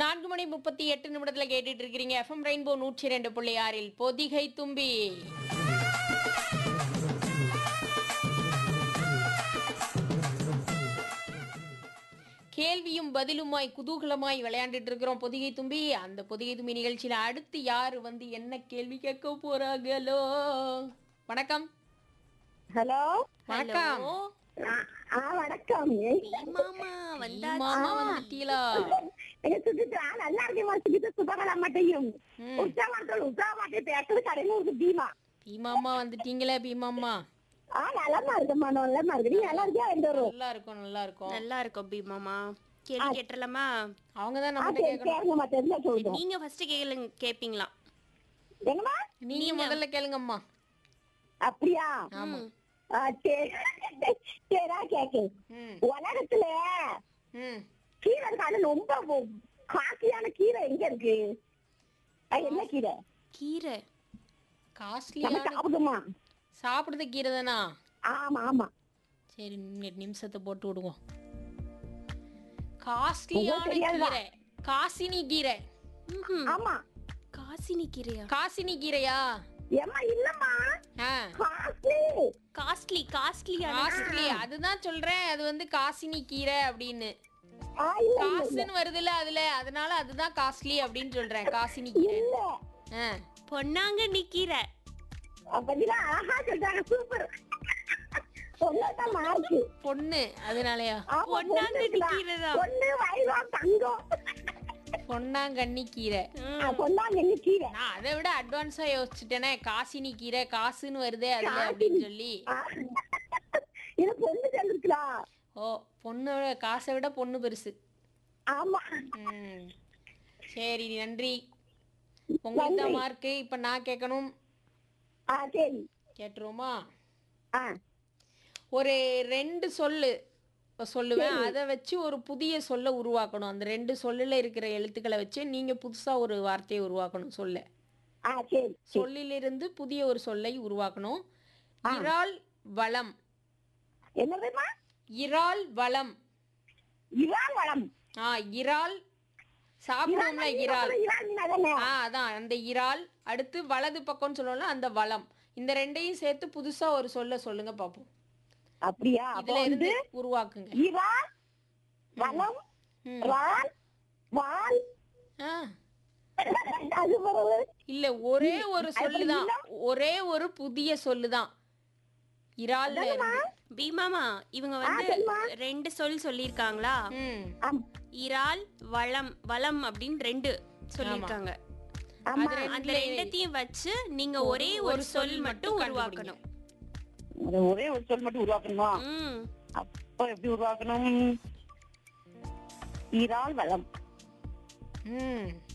நான்கு மணி முப்பத்தி எட்டு நிமிடத்துல கேட்டுட்டு இருக்கிறீங்க எஃப்எம் ரெயின்போ நூற்றி ரெண்டு புள்ளி ஆறில் பொதிகை தும்பி கேள்வியும் பதிலுமாய் குதூகலமாய் விளையாண்டுட்டு இருக்கிறோம் பொதிகை தும்பி அந்த பொதிகை தும்பி நிகழ்ச்சியில அடுத்து யாரு வந்து என்ன கேள்வி கேட்க போறாங்களோ வணக்கம் ஹலோ வணக்கம் ஆ வணக்கம் மாமா வந்தா மாமா வந்துட்டீங்களா எங்க சுத்திட்டு நல்லா இருக்கேன் சுத்திட்டு சுபகலா மாட்டையும் ம். உற்சாகத்தோடு உற்சாகமாட்டே பேசுறது கடையில ஒரு பீமா பீமாமா வந்துட்டீங்களே பீமாமா ஆ நலமா இருக்கம்மா நலமா இருக்கு நீ நல்லா இருக்கியா ரெண்டு வரும் நல்லா இருக்கும் நல்லா இருக்கும் நல்லா இருக்கும் பி மாமா கேள்வி கேட்டலாமா அவங்க தான் ஆ நம்ம சரி கேளுங்கம்மா தெரிஞ்சா சொல்லுங்க நீங்க ஃபர்ஸ்ட் கேளுங்க கேப்பீங்களா என்னம்மா நீங்க முதல்ல கேளுங்கம்மா அப்படியா ஆமா ஆ, சரி சரிடா கேக்கு ம் உலகத்துல ம் கீரை இருக்காது ரொம்ப காசியான கீரை எங்க இருக்கு அது என்ன கீரை கீரை நம்ம காஸ்ட்லியான சாப்பிடுமா சாப்பிடுறது கீரை தானா ஆமா ஆமா சரி இன்னும் நிமிஷத்தை போட்டு விடுவோம் காஸ்ட்லியான தெரியாதா? கீரை காசினி கீரை ம்ஹும். ஆமா காசினி கீரையா காசினி கீரையா ஏம்மா இல்லம்மா ஆ காஸ்ட்லி காஸ்ட்லி காஸ்ட்லியான காஸ்ட்லி அதுதான் சொல்றேன் அது வந்து காசினி கீரை அப்படின்னு ஆ இல்ல காசுன்னு வருதுல்ல அதுல அதனால அதுதான் காஸ்ட்லி அப்படின்னு சொல்றேன் காசினி கீரை இல்ல ஆ பொன்னாங்கண்ணி கீரை அப்படின்னா அழகா சொல்றாங்க சூப்பர் பொண்ணுதான் மார்க்கு பொண்ணு அதனாலயா ஆமா பொன்னாங்கண்ணி பொண்ணு கீரை தான். பொண்ணு வைரம் தங்கம் பொன்னாங்கண்ணி கீரை ஆ, பொன்னாங்கண்ணி கீரை நான் அதை விட அட்வான்ஸா யோசிச்சுட்டேனே காசினி கீரை காசுன்னு வருதே அதுல அப்படின்னு சொல்லி ஆ. இது பொண்ணு சேர்ந்துருக்கலாம் ஓ பொண்ணு காசை விட பொண்ணு பெருசு ஆமா ம் சரி நன்றி உங்களுக்கு தான் மார்க்கு இப்ப நான் கேட்கணும் ஆ சரி கேட்டுருவோமா ஆ ஒரு ரெண்டு சொல்லு சொல்லுவேன் அதை வச்சு ஒரு புதிய சொல்லை உருவாக்கணும் அந்த ரெண்டு சொல்லுல இருக்கிற எழுத்துக்களை வச்சு நீங்க புதுசா ஒரு வார்த்தையை உருவாக்கணும் சொல்ல ஆ சரி சொல்லிலிருந்து புதிய ஒரு சொல்லை உருவாக்கணும் இறால் வளம் என்னதுமா இறால் வளம் இறால் வளம் ஆ இறால் சாப்பிடுவோம்ல இறால் இறால் மீன் அதானே ஆ அதான் அந்த இறால் அடுத்து வலது பக்கம்னு சொல்லுவோம்ல அந்த வளம் இந்த ரெண்டையும் சேர்த்து புதுசா ஒரு சொல்ல சொல்லுங்க பாப்போம் அப்படியா அப்ப இதுல இருந்து வந்து உருவாக்குங்க இறால் வளம் ம். ரால் வால் ஆ அது பிறகு இல்ல ஒரே ஒரு சொல்லுதான் ஒரே ஒரு புதிய சொல்லுதான் இறால்ல இருந்து பி மாமா இவங்க வந்து ரெண்டு சொல் சொல்லியிருக்காங்களா ம் ஆம், இறால் வளம் வளம் அப்படின்னு ரெண்டு சொல்லியிருக்காங்க ஆமா அந்த ரெண்டத்தையும் வச்சு நீங்க ஒரே ஒரு சொல் மட்டும் உருவாக்கணும் அது ஒரே ஒரு சொல் மட்டும் உருவாக்கணுமா ம் அப்ப எப்படி உருவாக்கணும் இறால் வளம் ம்